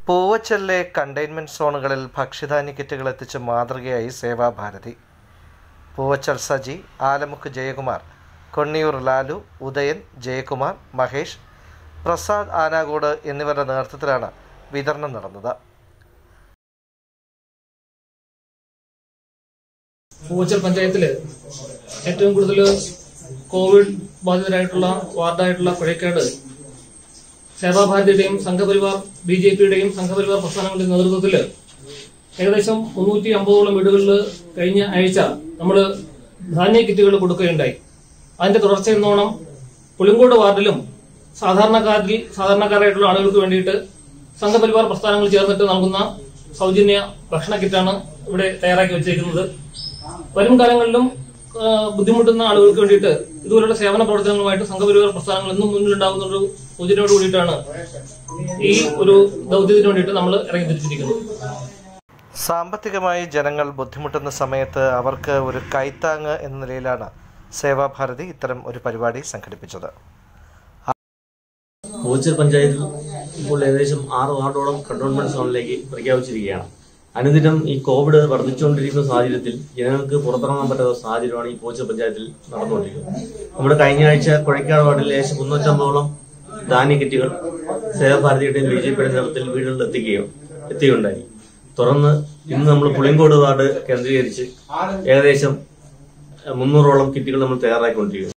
പൂവച്ചലിലെ containment സോണുകളിൽ ഭക്ഷ്യധാന്യ കിറ്റുകൾ എത്തിച്ച് മാതൃകയായി സേവാഭാരതി പൂവച്ചൽ സജി ആലമുക്ക് ജയകുമാർ കൊണ്ണിയൂർ ലാലു ഉദയൻ ജയകുമാർ മഹേഷ് പ്രസാദ് ആനാഗോഡ് എന്നിവരുടെ നേതൃത്വത്തിലാണ് വിതരണം നടന്നത് പൂവച്ചൽ പഞ്ചായത്തില് ഏറ്റവും കൂടുതൽ കോവിഡ് ബാധിതരായിട്ടുള്ള വാർഡായിട്ടുള്ള കുഴക്കാട് സേവാഭാരതിയുടെയും സംഘപരിവാർ ബി ജെ പിയുടെയും സംഘപരിവാർ പ്രസ്ഥാനങ്ങളുടെ നേതൃത്വത്തിൽ ഏകദേശം മുന്നൂറ്റി അമ്പതോളം വീടുകളിൽ കഴിഞ്ഞ ആഴ്ച നമ്മൾ ധാന്യ കിറ്റുകൾ കൊടുക്കുകയുണ്ടായി അതിന്റെ തുടർച്ചയെന്നോണം പുളിങ്കോട് വാർഡിലും സാധാരണക്കാരിൽ സാധാരണക്കാരായിട്ടുള്ള ആളുകൾക്ക് വേണ്ടിയിട്ട് സംഘപരിവാർ പ്രസ്ഥാനങ്ങൾ ചേർന്നിട്ട് നൽകുന്ന സൗജന്യ ഭക്ഷണ കിറ്റാണ് ഇവിടെ തയ്യാറാക്കി വെച്ചേക്കുന്നത് വരും കാലങ്ങളിലും ആ, ബുദ്ധിമുട്ടുന്ന ആളുകൾക്ക് വേണ്ടിയിട്ട് ഇതുപോലുള്ള സേവന പ്രവർത്തനങ്ങളുമായിട്ട് സംഘപരിവാർ പ്രസ്ഥാനങ്ങൾ എന്നും മുന്നിലുണ്ടാകുന്ന ഒരു സൂചനയോട് കൂടിയിട്ടാണ് ഈ ഒരു ദൗത്യത്തിന് വേണ്ടിയിട്ട് നമ്മൾ ഇറങ്ങി തിരിച്ചിരിക്കുന്നത് സാമ്പത്തികമായി ജനങ്ങൾ ബുദ്ധിമുട്ടുന്ന സമയത്ത് അവർക്ക് ഒരു കൈത്താങ്ങ് എന്ന നിലയിലാണ് സേവാഭാരതി ഇത്തരം ഒരു പരിപാടി സംഘടിപ്പിച്ചത് പൂച്ചൽ പഞ്ചായത്തിൽ ഇപ്പോൾ ഏകദേശം ആറ് വാർഡോളം കണ്ടോൺമെന്റ് സോണിലേക്ക് പ്രഖ്യാപിച്ചിരിക്കുകയാണ് അനുദിനം ഈ കോവിഡ് വർദ്ധിച്ചുകൊണ്ടിരിക്കുന്ന സാഹചര്യത്തിൽ ജനങ്ങൾക്ക് പുറത്തിറങ്ങാൻ പറ്റാത്ത സാഹചര്യമാണ് ഈ പൂച്ചൽ പഞ്ചായത്തിൽ നടന്നുകൊണ്ടിരിക്കുന്നത് നമ്മുടെ കഴിഞ്ഞ ആഴ്ച കൊഴക്കാട് വാർഡിൽ ഏകദേശം മുന്നൂറ്റമ്പതോളം ധാന്യ കിറ്റുകൾ സേവാഭാരതിയുടെയും ബി ജെ പിയുടെ നേതൃത്വത്തിൽ വീടുകളിൽ എത്തിക്കുകയോ എത്തുകയുണ്ടായി തുടർന്ന് ഇന്ന് നമ്മൾ പുളിങ്കോട് വാർഡ് കേന്ദ്രീകരിച്ച് ഏകദേശം മുന്നൂറോളം കിറ്റുകൾ നമ്മൾ തയ്യാറാക്കിക്കൊണ്ടിരിക്കുന്നു